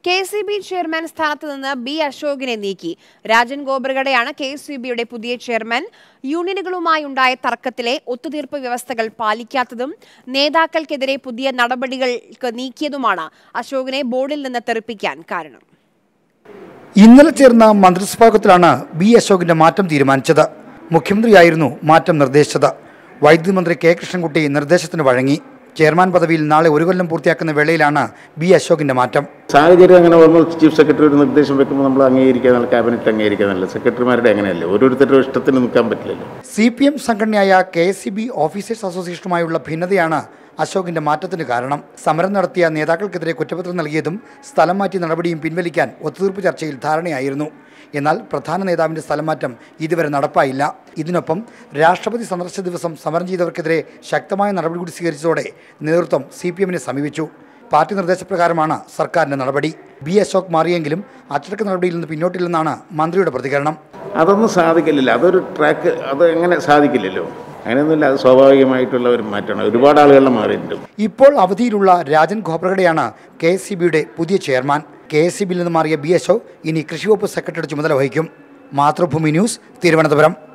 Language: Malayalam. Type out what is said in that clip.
കെ സി ബി ചെയർമാൻ സ്ഥാനത്ത് നിന്ന് ബി അശോകിനെ നീക്കി രാജൻ ഗോബ്രഗഡയാണ് കെ സി ബിയുടെ പുതിയ ചെയർമാൻ യൂണിയനുകളുമായി ഉണ്ടായ തർക്കത്തിലെ ഒത്തുതീർപ്പ് വ്യവസ്ഥകൾ പാലിക്കാത്തതും നേതാക്കൾക്കെതിരെ പുതിയ നടപടികൾക്ക് നീക്കിയതുമാണ് അശോകിനെ ബോർഡിൽ നിന്ന് തെറിപ്പിക്കാൻ കാരണം ഇന്നലെ ചേർന്ന മന്ത്രിസഭായോഗത്തിലാണ് ബി അശോകിന്റെ മാറ്റം തീരുമാനിച്ചത് മുഖ്യമന്ത്രിയായിരുന്നു മാറ്റം നിർദ്ദേശിച്ചത് വൈദ്യുതി മന്ത്രി കെ കൃഷ്ണൻകുട്ടി നിർദ്ദേശത്തിന് വഴങ്ങി ചെയർമാൻ പദവിയിൽ നാളെ ഒരു കൊല്ലം പൂർത്തിയാക്കുന്ന വേളയിലാണ് ബി അശോകിന്റെ മാറ്റം സാഹചര്യം അങ്ങനെ വന്നു ചീഫ് സെക്രട്ടറി ഒരു നിർദ്ദേശം വെക്കുമ്പോൾ നമ്മൾ അംഗീകരിക്കാന്നല്ല ക്യാബിനറ്റ് അംഗീകരിക്കാന്നല്ല സെക്രട്ടറിമാരുടെ അങ്ങനെയല്ലേ ഓരോരുത്തരുടെ ഇഷ്ടത്തിന് നിൽക്കാൻ പറ്റില്ലല്ലോ സി പി എം സംഘടനയായ K S C B officers അസോസിയേഷനുമായുള്ള ഭിന്നതയാണ് അശോകിന്റെ മാറ്റത്തിന് കാരണം സമരം നടത്തിയ നേതാക്കൾക്കെതിരെ കുറ്റപത്രം നൽകിയതും സ്ഥലം മാറ്റി നടപടിയും പിൻവലിക്കാൻ ഒത്തുതീർപ്പ് ചർച്ചയിൽ ധാരണയായിരുന്നു എന്നാൽ പ്രധാന നേതാവിന്റെ സ്ഥലം മാറ്റം ഇതുവരെ നടപ്പായില്ല ഇതിനൊപ്പം രാഷ്ട്രപതി സന്ദർശന ദിവസം സമരം ചെയ്തവർക്കെതിരെ ശക്തമായ നടപടി കൂടി സ്വീകരിച്ചതോടെ നേതൃത്വം സി പി എമ്മിനെ സമീപിച്ചു പാർട്ടി നിർദ്ദേശപ്രകാരമാണ് സർക്കാരിന്റെ നടപടി ബി അശോക് മാറിയെങ്കിലും അച്ചടക്ക നടപടിയിൽ നിന്ന് പിന്നോട്ടില്ലെന്നാണ് മന്ത്രിയുടെ പ്രതികരണം അതൊന്നും സാധിക്കില്ലല്ലോ അതൊരു ട്രാക്ക് അത് എങ്ങനെ സാധിക്കില്ലല്ലോ അങ്ങനെയൊന്നുമില്ല അത് സ്വാഭാവികമായിട്ടുള്ള ഒരു മാറ്റമാണ് ഒരുപാട് ആളുകളുടെ മാറിയിട്ടുണ്ട് ഇപ്പോൾ അവധിയിലുള്ള രാജൻ ഖോബ്രഗഡെയാണ് കെ എസ് സി ബിയുടെ പുതിയ ചെയർമാൻ കെ എസ് സി ബിയിൽ നിന്ന് മാറിയ ബി അശോക് ഇനി കൃഷി വകുപ്പ് സെക്രട്ടറിയുടെ ചുമതല വഹിക്കും മാതൃഭൂമി ന്യൂസ് തിരുവനന്തപുരം